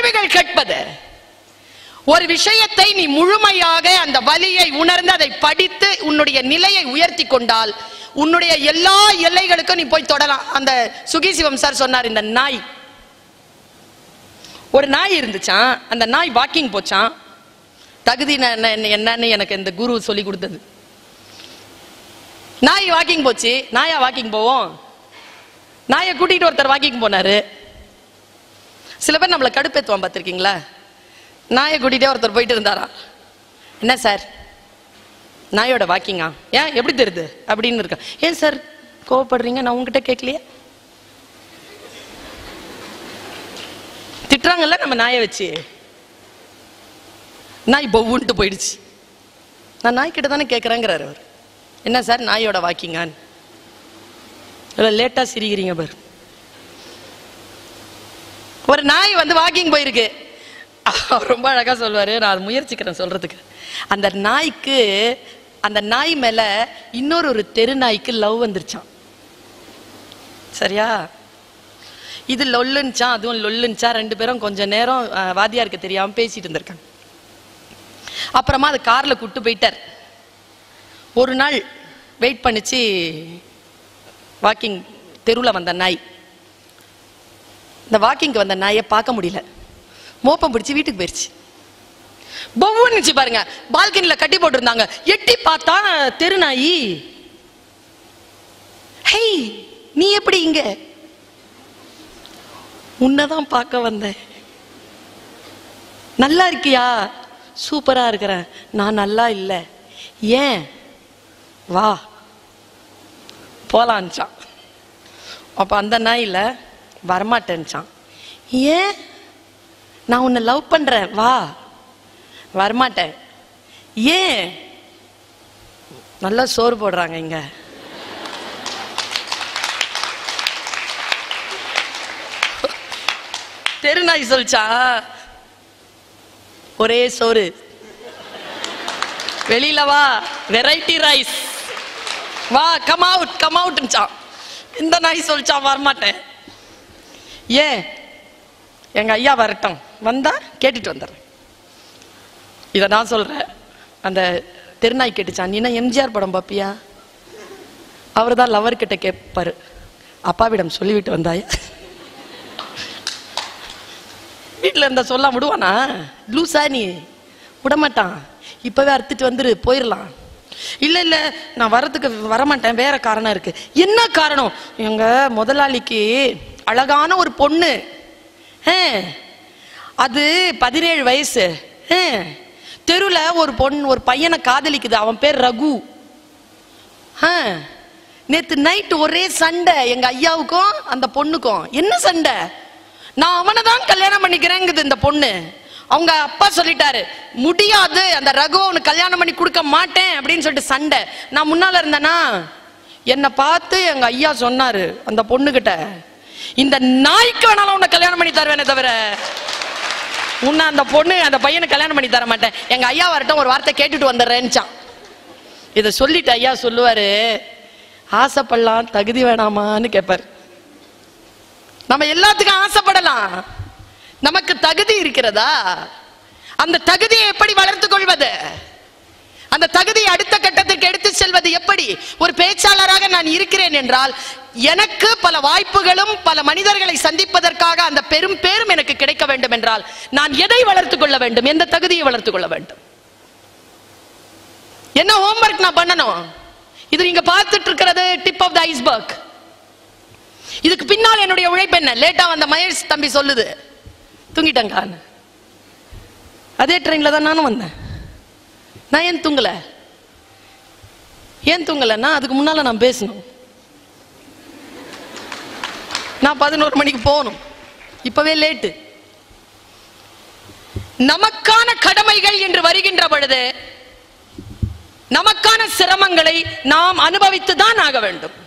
கேள்விகள் கேட்பது ஒரு விஷயத்தை நீ முழுமையாக அந்த வலியை உணர்ந்து அதை படித்து உன்னுடைய நிலையை உயர்த்தி கொண்டால் உன்னுடைய எல்லா எல்லைகளுக்கும் நீ போய் தொடலாம் அந்த சுகி சிவம் சார் சொன்னார் இந்த நாய் ஒரு நாய் இருந்துச்சான் அந்த நாய் வாக்கிங் போச்சான் தகுதி ந- ந- என்னன்னு எனக்கு இந்த குரு சொல்லி கொடுத்தது நாய் வாக்கிங் போச்சு நாயா வாக்கிங் போவோம் நாயை கூட்டிட்டு ஒருத்தர் வாக்கிங் போனாரு சில பேர் நம்மளை கடுப்பேத்துவான் பார்த்திருக்கீங்களா நாயை கூட்டிகிட்டே ஒருத்தர் போயிட்டு இருந்தாரா என்ன சார் நாயோட வாக்கிங்கா ஏன் எப்படி தெரியுது அப்படின்னு இருக்கா ஏன் சார் கோவப்படுறீங்க நான் உங்ககிட்ட கேட்கலையே திட்டுறாங்கல்ல நம்ம நாயை வச்சு நாய் பவுன்ட்டு போயிடுச்சு நான் நாய்க்கிட்ட தானே கேட்குறேங்கிறாரு அவர் என்ன சார் நாயோட வாக்கிங்கான்னு இல்லை லேட்டாக சிரிக்கிறீங்க பாரு ஒரு நாய் வந்து வாக்கிங் போயிருக்கு அவர் ரொம்ப அழகா சொல்வாரு நான் அது முயற்சிக்கிறேன் சொல்றதுக்கு அந்த நாய்க்கு அந்த நாய் மேல இன்னொரு ஒரு தெரு நாய்க்கு லவ் வந்துருச்சான் சரியா இது லொல்லுன்னுச்சான் அதுவும் லொல்லுன்னுச்சா ரெண்டு பேரும் கொஞ்ச நேரம் அஹ், வாத்தியாருக்கு தெரியாம பேசிட்டு இருந்திருக்காங்க அப்புறமா அது கார்ல கூட்டு போயிட்டார் ஒரு நாள் வெயிட் பண்ணிச்சு வாக்கிங் தெருவில் வந்த நாய் இந்த வாக்கிங்க்கு வந்த நாயை பார்க்க முடியல மோப்பம் பிடிச்சு வீட்டுக்கு போயிருச்சு பொவ்வுன்னுச்சு பாருங்க பால்கனில கட்டி போட்டிருந்தாங்க எட்டி பார்த்தா தெரு நாயி ஹேய் நீ எப்படி இங்க உன்னதான் பார்க்க வந்தேன் நல்லா இருக்கியா சூப்பரா இருக்கிறேன் நான் நல்லா இல்லை ஏன் வா போலான்ச்சான் அப்போ அந்த நாயில் வரமாட்டேன்ச்சான் ஏன் நான் உன்னை லவ் பண்றேன் வா வரமாட்டேன் ஏன் நல்லா சோறு போடுறாங்க இங்க தெருநாய் சொல்லிச்சா ஒரே சோறு வெளியில வா வெரைட்டி ரைஸ் வா கம் அவுட் கம் அவுட்னுச்சான் இந்த நாய் சொல்லிச்சான் வரமாட்டேன் ஏன் எங்க ஐயா வரட்டும் வந்தா கேட்டுட்டு வந்துடுறேன் இதை நான் சொல்றேன் அந்த தெருநாய் கேட்டுச்சான் நீனா எம்ஜிஆர் படம் பாப்பியா அவர் தான் லவர் கிட்ட கேட்பாரு அப்பாவிடம் சொல்லிவிட்டு வந்தாயா வீட்டில் இருந்தா சொல்ல விடுவானா லூசா நீ விடமாட்டான் இப்பவே அறுத்துட்டு வந்துரு போயிடலாம் இல்ல இல்ல நான் வரதுக்கு வரமாட்டேன் வேற காரணம் இருக்கு என்ன காரணம் எங்க முதலாளிக்கு அழகான ஒரு பொண்ணு ஆ, அது பதினேழு வயசு ஆ, தெருல ஒரு பொண்ணு ஒரு பையனை காதலிக்குது அவன் பேர் ரகு ஆ, நேத்து நைட் ஒரே சண்டை எங்க ஐயாவுக்கும் அந்த பொண்ணுக்கும் என்ன சண்டை நான் அவனை தான் கல்யாணம் பண்ணிக்கிறேங்குது இந்த பொண்ணு அவங்க அப்பா சொல்லிட்டாரு முடியாது அந்த ரகு அவனுக்கு கல்யாணம் பண்ணி கொடுக்க மாட்டேன் அப்படின்னு சொல்லிட்டு சண்டை நான் முன்னால இருந்தேனா என்னை பார்த்து எங்க ஐயா சொன்னாரு அந்த பொண்ணுகிட்ட இந்த நாய்க்கு வேணாலும் உன்னை கல்யாணம் பண்ணி தருவேனே தவிர உன்னை அந்த பொண்ணு அந்த பையனை கல்யாணம் பண்ணி தர மாட்டேன் எங்க ஐயா வரட்டும் ஒரு வார்த்தை கேட்டுட்டு வந்துடுறேன்னுச்சான் இதை சொல்லிட்டு ஐயா சொல்லுவாரு ஆசைப்படலாம் தகுதி வேணாமான்னு கேட்பாரு நம்ம எல்லாத்துக்கும் ஆசைப்படலாம் நமக்கு தகுதி இருக்கிறதா அந்த தகுதியை எப்படி வளர்த்துக் கொள்வது அந்த தகுதியை அடுத்த கட்டத்திற்கு எடுத்து செல்வது எப்படி ஒரு பேச்சாளராக நான் இருக்கிறேன் என்றால் எனக்கு பல வாய்ப்புகளும் பல மனிதர்களை சந்திப்பதற்காக அந்த பெரும் பேரும் எனக்கு கிடைக்க வேண்டும் என்றால் நான் எதை வளர்த்துக் கொள்ள வேண்டும் எந்த தகுதியை வளர்த்துக் கொள்ள வேண்டும் என்ன ஹோம்ஒர்க் நான் பண்ணணும் இது நீங்க பார்த்துட்டு இருக்கிறது டிப் ஆஃப் த ஐஸ்பர்க் இதுக்கு பின்னால் என்னுடைய உழைப்பு என்ன லேட்டா வந்த மகேஷ் தம்பி சொல்லுது தூங்கிட்டேங்கான்னு அதே ட்ரெயின்ல தான் நானும் வந்தேன் நான் ஏன் தூங்கல ஏன் தூங்கலைன்னா அதுக்கு முன்னால நான் பேசணும் நான் பதினோரு மணிக்கு போகணும் இப்பவே லேட்டு நமக்கான கடமைகள் என்று வருகின்ற பொழுது நமக்கான சிரமங்களை நாம் அனுபவித்து தான் ஆக வேண்டும்